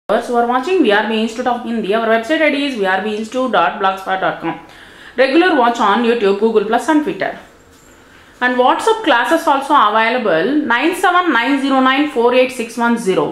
viewers who are watching VRB Institute of Hindi. Our website ID is vrbinstitute.blogspot.com. Regular watch on YouTube, Google Plus and Twitter. And WhatsApp classes also available 97909486110.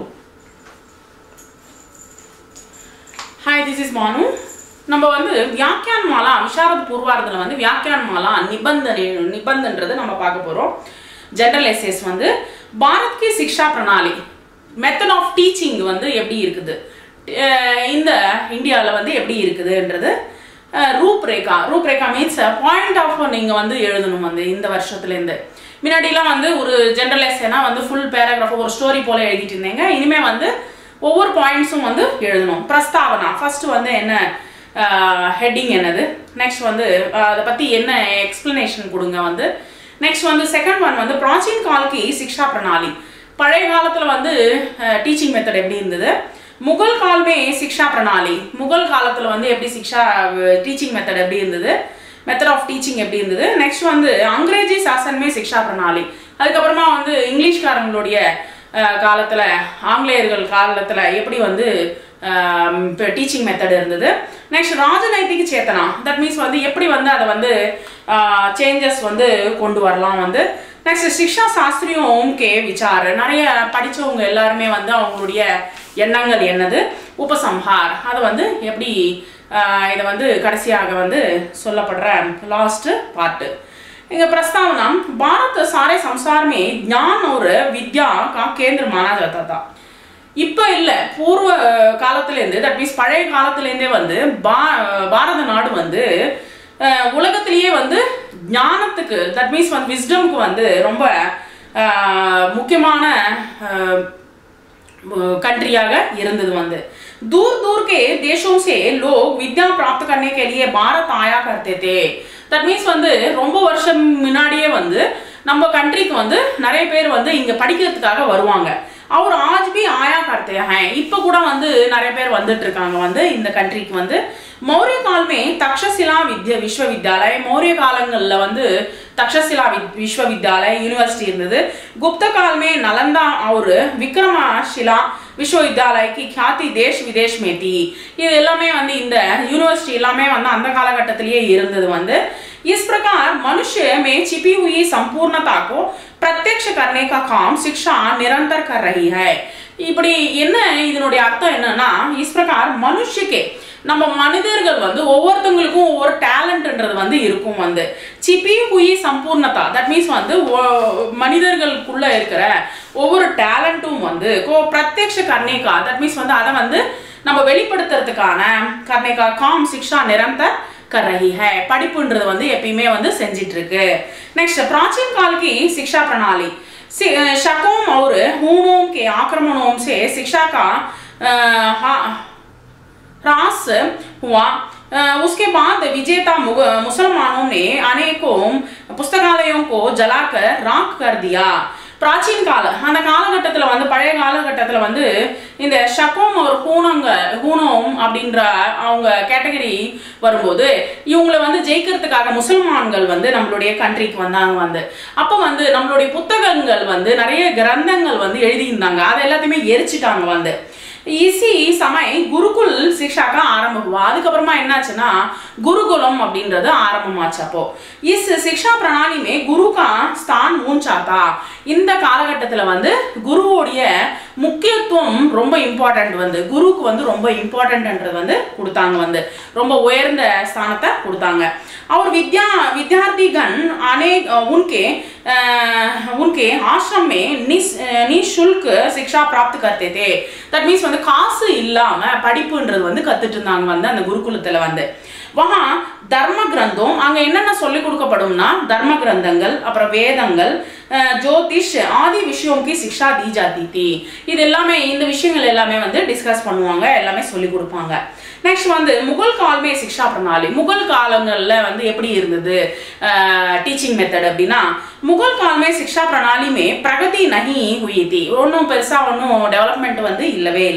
Hi this is Manu நம்ம வந்து வியாக்கியான் மாலா விஷாரத் பூர்வார்த்தத்தில் வந்து வியாக்கியான் மாலா நிபந்தனை நிபந்தன்றது நம்ம பார்க்க போகிறோம் general SS வந்து பாரத் கி சிக்ஷா பிரணாலி மெத்தட் ஆஃப் டீச்சிங் வந்து எப்படி இருக்குது அஹ் இந்த இந்தியாவில் வந்து எப்படி இருக்குதுன்றது அஹ் ரூப்ரேகா ரூப்ரேகா மீன்ஸ் பாயிண்ட் ஆஃப் நீங்கள் வந்து எழுதணும் வந்து இந்த வருஷத்துலேருந்து முன்னாடிலாம் வந்து ஒரு ஜென்ரல் எஸ்ஏனா வந்து ஃபுல் பேராகிராஃப் ஒரு ஸ்டோரி போல எழுதிட்டு இருந்தீங்க இனிமே வந்து ஒவ்வொரு பாயிண்ட்ஸும் வந்து எழுதணும் பிரஸ்தாவனா ஃபர்ஸ்ட் வந்து என்ன ஹெட்டிங் என்னது நெக்ஸ்ட் வந்து அஹ், அதை பற்றி என்ன எக்ஸ்பிளனேஷன் கொடுங்க வந்து நெக்ஸ்ட் வந்து செகண்ட் ஒன் வந்து பிராச்சீன் காலக்கி சிக்ஷா பிரணாலி பழைய காலத்தில் வந்து டீச்சிங் மெத்தட் எப்படி இருந்தது முகல் காலமே சிக்ஷா பிரணாலி முகல் காலத்தில் வந்து எப்படி சிக்ஷா டீச்சிங் மெத்தட் எப்படி இருந்தது மெத்தட் ஆஃப் டீச்சிங் எப்படி இருந்தது நெக்ஸ்ட் வந்து அங்கிரேஜி சாசனமே சிக்ஷா பிரணாலி அதுக்கப்புறமா வந்து இங்கிலீஷ்காரங்களுடைய அஹ், காலத்துல ஆங்கிலேயர்கள் காலத்துல எப்படி வந்து டீச்சிங் மெத்தட் இருந்தது நெக்ஸ்ட் ராஜநைதிக சேத்தனா தட் மீன்ஸ் வந்து எப்படி வந்து அதை வந்து சேஞ்சஸ் வந்து கொண்டு வரலாம் வந்து நெக்ஸ்ட் சிக்ஷா சாஸ்திரியும் ஓம்கே விசார் நிறைய படிச்சவங்க எல்லாருமே வந்து அவங்களுடைய எண்ணங்கள் என்னது உபசம்ஹார் அதை வந்து எப்படி ஆஹ் இதை வந்து கடைசியாக வந்து சொல்லப்படுற லாஸ்ட் பார்ட்டு இங்க प्रस्तावना भारत सारे संसार में ज्ञान और विद्या का केंद्र माना जाता था இப்போ இல்லை பூர்வ காலத்துலேருந்து தட் மீன்ஸ் பழைய காலத்துலேருந்தே வந்து பா பாரத நாடு வந்து அஹ், உலகத்திலேயே வந்து ஞானத்துக்கு தட் மீன்ஸ் வந்து விஸ்டம்க்கு வந்து ரொம்ப அஹ், முக்கியமான அஹ், कंट्रियाग இருந்தது வந்து दूर दूर के देशों से लोग विद्या प्राप्त करने के लिए भारत आया करते थे தட் மீன்ஸ் வந்து ரொம்ப வருஷம் முன்னாடியே வந்து நம்ம கண்ட்ரிக்கு வந்து நிறைய பேர் வந்து இங்க படிக்கிறதுக்காக வருவாங்க அவர் ஆஜ் பி ஆயா கர்த்தே ஹேன் இப்போ கூட வந்து நிறைய பேர் வந்துட்டு இருக்காங்க வந்து இந்த கண்ட்ரிக்கு வந்து மௌரிய காலமே தக்ஷசிலா வித்யா விஸ்வவித்யாலய மௌரிய காலங்களில் வந்து तक्षशिला विद- विश्वविद्यालय यूनिवर्सिटी இருந்தது गुप्त काल में नालंदा और विक्रमशिला விஸ்வவித்யாலய கி ख्याति देश विदेश में थी இது எல்லாமே வந்து இந்த யூனிவர்சிட்டி எல்லாமே வந்து அந்த காலகட்டத்திலேயே இருந்தது வந்து इस प्रकार मनुष्य में छिपी हुई संपूर्णता को प्रत्यक्ष करने का काम शिक्षा निरंतर कर रही है இப்படி என்ன இதனுடைய அர்த்தம் என்னன்னா இஸ் பிரகார் மனுஷக்கே நம்ம மனிதர்கள் வந்து ஒவ்வொருத்தவங்களுக்கும் ஒவ்வொரு டேலண்ட்ன்றது வந்து இருக்கும் வந்து சிபி ஹுயி சம்பூர்ணதா தட் மீன்ஸ் வந்து ஒ- மனிதர்களுக்குள்ள இருக்கிற ஒவ்வொரு டேலண்ட்டும் வந்து கோ பிரத்யக்ஷ கர்ணேகா தட் மீன்ஸ் வந்து அதை வந்து நம்ம வெளிப்படுத்துறதுக்கான கர்ணேகா காம் சிக்ஷா நிரந்தர் कर रही है படிப்புன்றது வந்து எப்பயுமே வந்து செஞ்சிட்டு இருக்கு நெக்ஸ்ட் प्राचीन काल की शिक्षा प्रणाली सि- अ, शकों और हूणों के आक्रमणों से शिक्षा का अ, हा- ह्रास हुआ अ, उसके बाद विजेता मुग- मुसलमानों ने अनेकों पुस्तकालयों को जलाकर राख कर दिया பிராச்சீன் கால அந்த காலகட்டத்தில் வந்து பழைய காலகட்டத்தில் வந்து இந்த ஷக்கோம் ஒரு ஹூனங்க ஹூனோம் அப்படின்ற அவங்க கேட்டகரி வரும்போது இவங்களை வந்து ஜெயிக்கிறதுக்காக முசல்மான்கள் வந்து நம்மளுடைய கண்ட்ரிக்கு வந்தாங்க வந்து அப்போ வந்து நம்மளுடைய புத்தகங்கள் வந்து நிறைய கிரந்தங்கள் வந்து எழுதியிருந்தாங்க அதை எல்லாத்தையுமே எரிச்சிட்டாங்க வந்து इसी समय குருகுல் சிக்ஷாக்கா ஆரம்பம் அதுக்கப்புறமா என்னாச்சுன்னா குருகுலம் அப்படின்றது ஆரம்பமாச்சு அப்போ இஸ் சிக்ஷா பிரணாலிமே குருகா ஸ்தான் ஊஞ்சாத்தா இந்த காலகட்டத்துல வந்து குருவோடைய முக்கியத்துவம் ரொம்ப இம்பார்ட்டன்ட் வந்து குருக்கு வந்து ரொம்ப இம்பார்ட்டன்ட்ன்றது வந்து கொடுத்தாங்க வந்து ரொம்ப உயர்ந்த ஸ்தானத்தை கொடுத்தாங்க और विद्या विद्यार्थीगण अनेक उनके अ, उनके आश्रम में निस निशुल्क शिक्षा प्राप्त करते थे தட் மீன்ஸ் வந்து காசு இல்லாம படிப்புன்றது வந்து கத்துட்டு இருந்தாங்க வந்து அந்த குருகுலத்துல வந்து வஹா தர்ம கிரந்தம் அங்க என்னென்ன சொல்லி கொடுக்கப்படும்னா தர்ம கிரந்தங்கள் அப்புறம் வேதங்கள் அஹ், ஜோதிஷ் ஆதி விஷயம்க்கு சிக்ஷா தி ஜாதி தி இது எல்லாமே இந்த விஷயங்கள் எல்லாமே வந்து டிஸ்கஸ் பண்ணுவாங்க எல்லாமே சொல்லி கொடுப்பாங்க நெக்ஸ்ட் வந்து முகல் காலமே சிக்ஷா பிரணாலி முகல் காலங்கள்ல வந்து எப்படி இருந்தது டீச்சிங் மெத்தட் அப்படின்னா முகல் காலமே சிக்ஷா பிரணாலிமே பிரகதி நகி ஹுயி தி ஒன்றும் பெருசா ஒன்றும் டெவலப்மெண்ட் வந்து இல்லவே இல்லை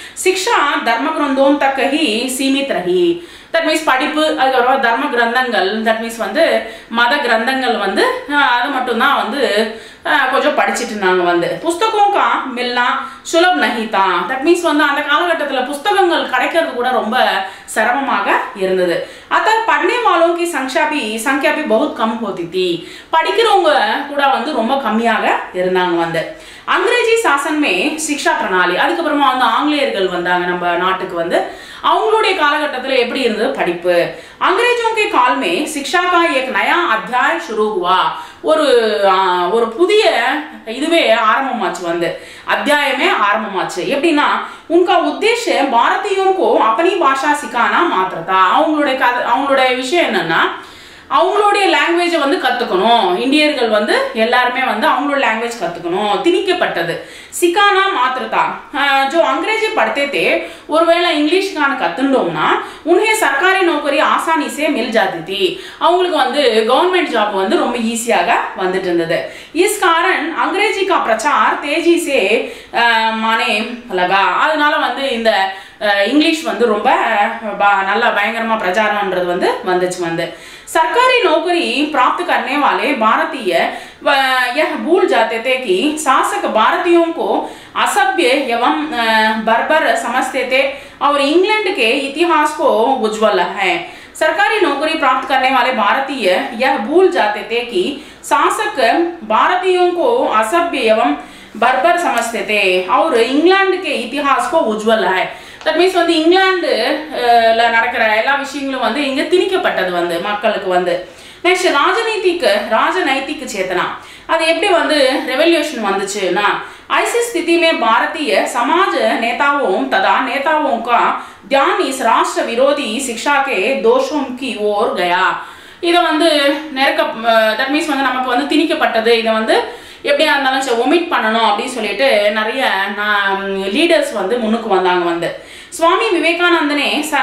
शिक्षा धर्म ग्रंथों तक ही सीमित रही தட் மீன்ஸ் படிப்பு அதுக்கப்புறம் தர்ம கிரந்தங்கள் தட் மீன்ஸ் வந்து மத கிரந்தங்கள் வந்து அஹ், அது மட்டும்தான் வந்து அஹ், கொஞ்சம் படிச்சிட்டு இருந்தாங்க வந்து புஸ்தகம் கா மில்னா சுலப் நஹிதா தட் மீன்ஸ் வந்து அந்த காலகட்டத்தில் புஸ்தகங்கள் கிடைக்கிறது கூட ரொம்ப சிரமமாக இருந்தது அத்த பढ़ने वालों की संख्या भी संख्या भी बहुत कम होती थी படிக்கிறவங்க கூட வந்து ரொம்ப கம்மியாக இருந்தாங்க வந்து அங்கிரேஜி சாசனமே சிக்ஷா பிரணாலி அதுக்கப்புறமா வந்து ஆங்கிலேயர்கள் வந்தாங்க நம்ம நாட்டுக்கு வந்து அவங்களுடைய காலகட்டத்தில் எப்படி இருந்தது படிப்பு अंग्रेजों के काल में शिक्षा का एक नया अध्याय शुरू हुआ ஒரு ஆ, ஒரு புதிய இதுவே ஆரம்பமாச்சு வந்து அத்தியாயமே ஆரம்பமாச்சு எப்படின்னா உங்க உத்தேச பாரதியோं को अपनी भाषा सिखाना मात्र था அவங்களுடைய கதை அவங்களுடைய விஷயம் என்னன்னா அவங்களுடைய லாங்குவேஜை வந்து கற்றுக்கணும் இந்தியர்கள் வந்து எல்லாருமே வந்து அவங்களோட லாங்குவேஜ் கற்றுக்கணும் திணிக்கப்பட்டது சிக்கானா மாத்திரதா ஜோ அங்கிரேஜி படுத்தே தே ஒருவேளை இங்கிலீஷ்கான கற்றுண்டோம்னா உன்ஹே சர்க்காரி நோக்கரி ஆசானி சே மில் ஜாதி தி அவங்களுக்கு வந்து கவர்மெண்ட் ஜாப் வந்து ரொம்ப ஈஸியாக வந்துட்டு இருந்தது இஸ் காரன் அங்கிரேஜி கா பிரச்சார் தேஜி சே அஹ், மானே லகா அதனால வந்து இந்த அஹ், இங்கிலீஷ் வந்து ரொம்ப அஹ், ப- நல்லா பயங்கரமா பிரச்சாரம்ன்றது வந்து வந்துச்சு வந்து सरकारी नौकरी प्राप्त करने वाले भारतीय व यह भूल जाते थे कि शासक भारतीयों को असभ्य एवं अ, बर्बर समझते थे और इंग्लैंड के इतिहास को उज्जवल है सरकारी नौकरी प्राप्त करने वाले भारतीय यह भूल जाते थे कि शासक भारतीयों को असभ्य एवं बर्बर समझते थे और इंग्लैंड के इतिहास को उज्जवल है தட் மீன்ஸ் வந்து இங்கிலாந்துல நடக்கிற எல்லா விஷயங்களும் வந்து இங்க திணிக்கப்பட்டது வந்து மக்களுக்கு வந்து நெக்ஸ்ட் ராஜநீதிக்கு ராஜநைतिक சேத்தனா அது எப்படி வந்து ரெவல்யூஷன் வந்துச்சுன்னா ऐसी स्थिति में भारतीय समाज नेताओं तथा नेताओं का ध्यान इस राष्ट्र विरोधी शिक्षा के दोषों की ओर गया இதை வந்து நெருக்க தட் மீன்ஸ் வந்து நமக்கு வந்து திணிக்கப்பட்டது இதை வந்து எப்படியா இருந்தாலும் சரி ஒமிட் பண்ணணும் அப்படின்னு சொல்லிட்டு நிறைய லீடர்ஸ் வந்து முன்னுக்கு வந்தாங்க வந்து स्वामी विवेकानंद ने सन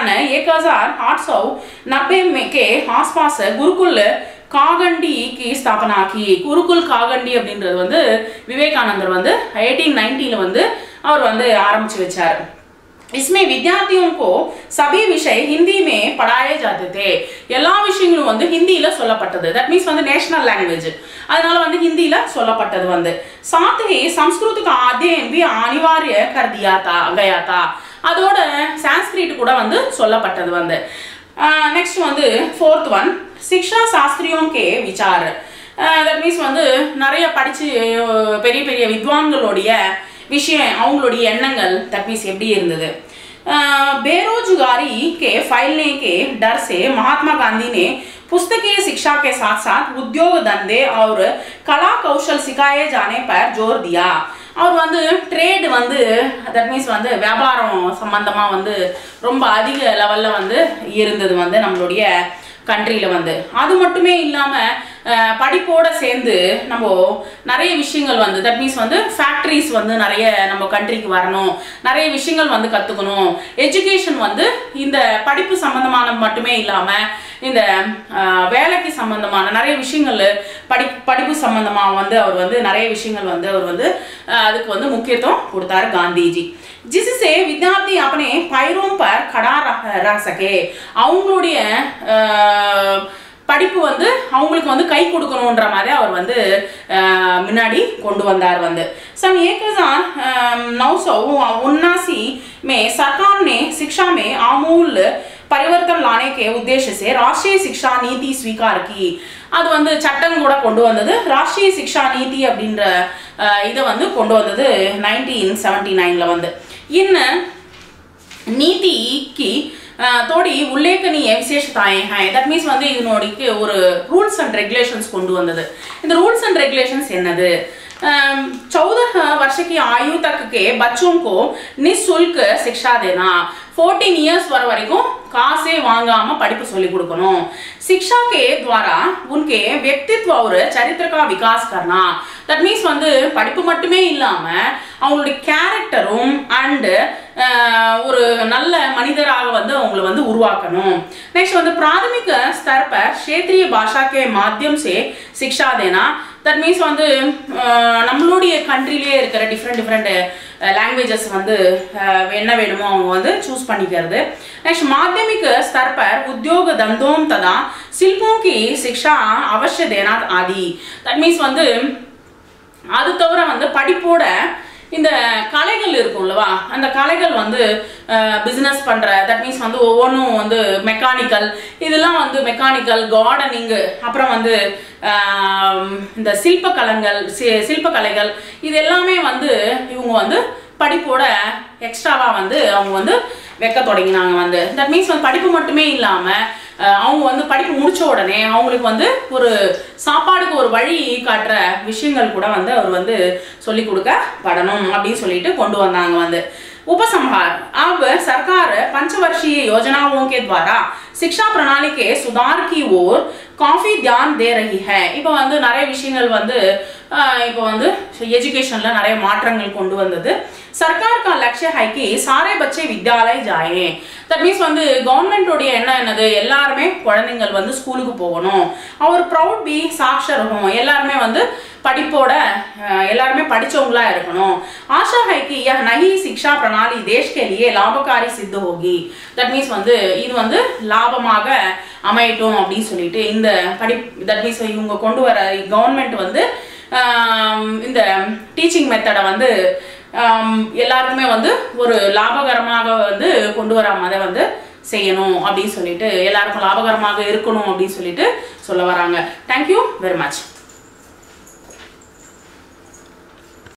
1808 नब्बे में के आसपास गुरुकुल காகண்டி கி ஸ்தாபனா கி குருகுல் காகண்டி அப்படின்றது வந்து விவேகானந்தர் வந்து எயிட்டீன் நைன்டீனில் வந்து அவர் வந்து ஆரம்பிச்சு வச்சாரு इसमें विद्यार्थियों को सभी विषय हिंदी में पढ़ाए जाते थे எல்லா விஷயங்களும் வந்து ஹிந்தியில சொல்லப்பட்டது தட் மீன்ஸ் வந்து நேஷனல் லாங்குவேஜ் அதனால வந்து ஹிந்தியில சொல்லப்பட்டது வந்து साथ ही संस्कृत का अध्ययन भी अनिवार्य कर दिया था गया था அதோட சான்ஸ்கிரிட் கூட வந்து சொல்லப்பட்டது வந்து நெக்ஸ்ட் வந்து ஃபோர்த் ஒன் சிக்ஷா சாஸ்திரியோம் கே விசார் தட் மீன்ஸ் வந்து நிறைய படிச்சு அஹ், பெரிய பெரிய வித்வான்களுடைய விஷயம் அவங்களுடைய எண்ணங்கள் தட் மீன்ஸ் எப்படி இருந்தது अह, बेरोजगारी के फैलने के डर से महात्मा गांधी ने पुस्तकीय शिक्षा के साथ साथ उद्योग धंधे और कला कौशल सिखाए जाने पर जोर दिया அவர் வந்து ட்ரேட் வந்து தட் மீன்ஸ் வந்து வியாபாரம் சம்பந்தமா வந்து ரொம்ப அதிக லெவல்ல வந்து இருந்தது வந்து நம்மளுடைய கண்ட்ரியில் வந்து அது மட்டுமே இல்லாமல் படிப்போட சேர்ந்து நம்ம நிறைய விஷயங்கள் வந்து தட் மீன்ஸ் வந்து ஃபேக்ட்ரிஸ் வந்து நிறைய நம்ம கண்ட்ரிக்கு வரணும் நிறைய விஷயங்கள் வந்து கற்றுக்கணும் எஜுகேஷன் வந்து இந்த படிப்பு சம்பந்தமான மட்டுமே இல்லாமல் இந்த அஹ், வேலைக்கு சம்பந்தமான நிறைய விஷயங்கள் படி படிப்பு சம்பந்தமாக வந்து அவர் வந்து நிறைய விஷயங்கள் வந்து அவர் வந்து அஹ், அதுக்கு வந்து முக்கியத்துவம் கொடுத்தாரு காந்திஜி जिससे विद्यार्थी अपने पैरों पर खड़ा रह रह सके அவங்களுடைய அஹ், படிப்பு வந்து அவங்களுக்கு வந்து கை கொடுக்கணுன்ற மாதிரி அவர் வந்து அஹ், முன்னாடி கொண்டு வந்தார் வந்து सन एक हजार नौ सौ उन्नासी में सरकार ने शिक्षा में आमूल परिवर्तन लाने के उद्देश्य से राष्ट्रीय शिक्षा नीति स्वीकार की அது வந்து சட்டம் கூட கொண்டு வந்தது ராஷ்டிரிய சிக்ஷா நீதி அப்படின்ற அஹ், இதை வந்து கொண்டு வந்தது நைன்டீன் செவன்டி நைனில் வந்து இன்னும் नीति की अ, थोड़ी उल्लेखनीय विशेषताएं हैं தட் மீன்ஸ் வந்து இதனோடிக்கு ஒரு ரூல்ஸ் அண்ட் ரெகுலேஷன்ஸ் கொண்டு வந்தது இந்த ரூல்ஸ் அண்ட் ரெகுலேஷன்ஸ் என்னது चौदह वर्ष की आयु तक के बच्चों को निःशुल्क शिक्षा देना ஃபோர்டீன் இயர்ஸ் வர வரைக்கும் காசே வாங்காம படிப்பு சொல்லி கொடுக்கணும் शिक्षा के द्वारा उनके व्यक्तित्व और चरित्र का विकास करना தட் மீன்ஸ் வந்து படிப்பு மட்டுமே இல்லாம அவங்களுடைய கேரக்டரும் அண்டு ஒரு நல்ல மனிதராக வந்து அவங்கள வந்து உருவாக்கணும் நெக்ஸ்ட் வந்து प्राथमिक स्तर पर क्षेत्रीय भाषा के माध्यम से शिक्षा देना தட் மீன்ஸ் வந்து அஹ், நம்மளுடைய கண்ட்ரிலேயே இருக்கிற டிஃப்ரெண்ட் டிஃப்ரெண்ட் லாங்குவேஜஸ் வந்து அஹ், என்ன வேணுமோ அவங்க வந்து சூஸ் பண்ணிக்கிறது नेक्स्ट माध्यमिक स्तर पर उद्योग धंधों तथा शिल्पों की शिक्षा अवश्य देना आदि தட் மீன்ஸ் வந்து அது தவிர வந்து படிப்போட இந்த கலைகள் இருக்கும்லவா அந்த கலைகள் வந்து பிஸ்னஸ் பண்ணுற தட் மீன்ஸ் வந்து ஒவ்வொன்றும் வந்து மெக்கானிக்கல் இதெல்லாம் வந்து மெக்கானிக்கல் கார்டனிங்கு அப்புறம் வந்து ஆம், இந்த சில்பக்கலங்கள் சி- சில்பக்கலைகள் இது எல்லாமே வந்து இவங்க வந்து படிப்போட எக்ஸ்ட்ராவாக வந்து அவங்க வந்து வைக்க தொடங்கினாங்க வந்து தட் மீன்ஸ் வந்து படிப்பு மட்டுமே இல்லாமல் அவங்க வந்து படிப்பு முடிச்ச உடனே அவங்களுக்கு வந்து ஒரு சாப்பாடுக்கு ஒரு வழி காட்டுற விஷயங்கள் கூட வந்து அவர் வந்து சொல்லி கொடுக்கப்படணும் அப்படின்னு சொல்லிட்டு கொண்டு வந்தாங்க வந்து उपसंहार अब सरकार पंचवर्षीय योजनाओं के द्वारा शिक्षा प्रणाली के सुधार की ओर काफी ध्यान दे रही है இப்போ வந்து நிறைய விஷயங்கள் வந்து ஆஹ், இப்போ வந்து எஜுகேஷன்ல நிறைய மாற்றங்கள் கொண்டு வந்தது सरकार का लक्ष्य है कि सारे बच्चे विद्यालय जाए தட் மீன்ஸ் வந்து கவர்மெண்டோடைய என்ன என்னது எல்லாருமே குழந்தைங்கள் வந்து ஸ்கூலுக்கு போகணும் அவர் ப்ரௌட் பி சாக்ஷரகம் எல்லாருமே வந்து படிப்போட அஹ், எல்லாருமே படிச்சவங்களா இருக்கணும் ஆஷா है कि यह नई शिक्षा प्रणाली देश के लिए लाभकारी सिद्ध होगी தட் மீன்ஸ் வந்து இது வந்து லாபமாக அமையட்டும் அப்படின்னு சொல்லிட்டு இந்த படி தட் மீன்ஸ் இவங்க கொண்டு வர கவர்மெண்ட் வந்து ஆம், இந்த டீச்சிங் மெத்தடை வந்து ஆம், எல்லாருக்குமே வந்து ஒரு லாபகரமாக வந்து கொண்டு வராம அதை வந்து செய்யணும் அப்படின்னு சொல்லிட்டு எல்லாருக்கும் லாபகரமாக இருக்கணும் அப்படின்னு சொல்லிட்டு சொல்ல வராங்க தேங்க்யூ வெரி மச்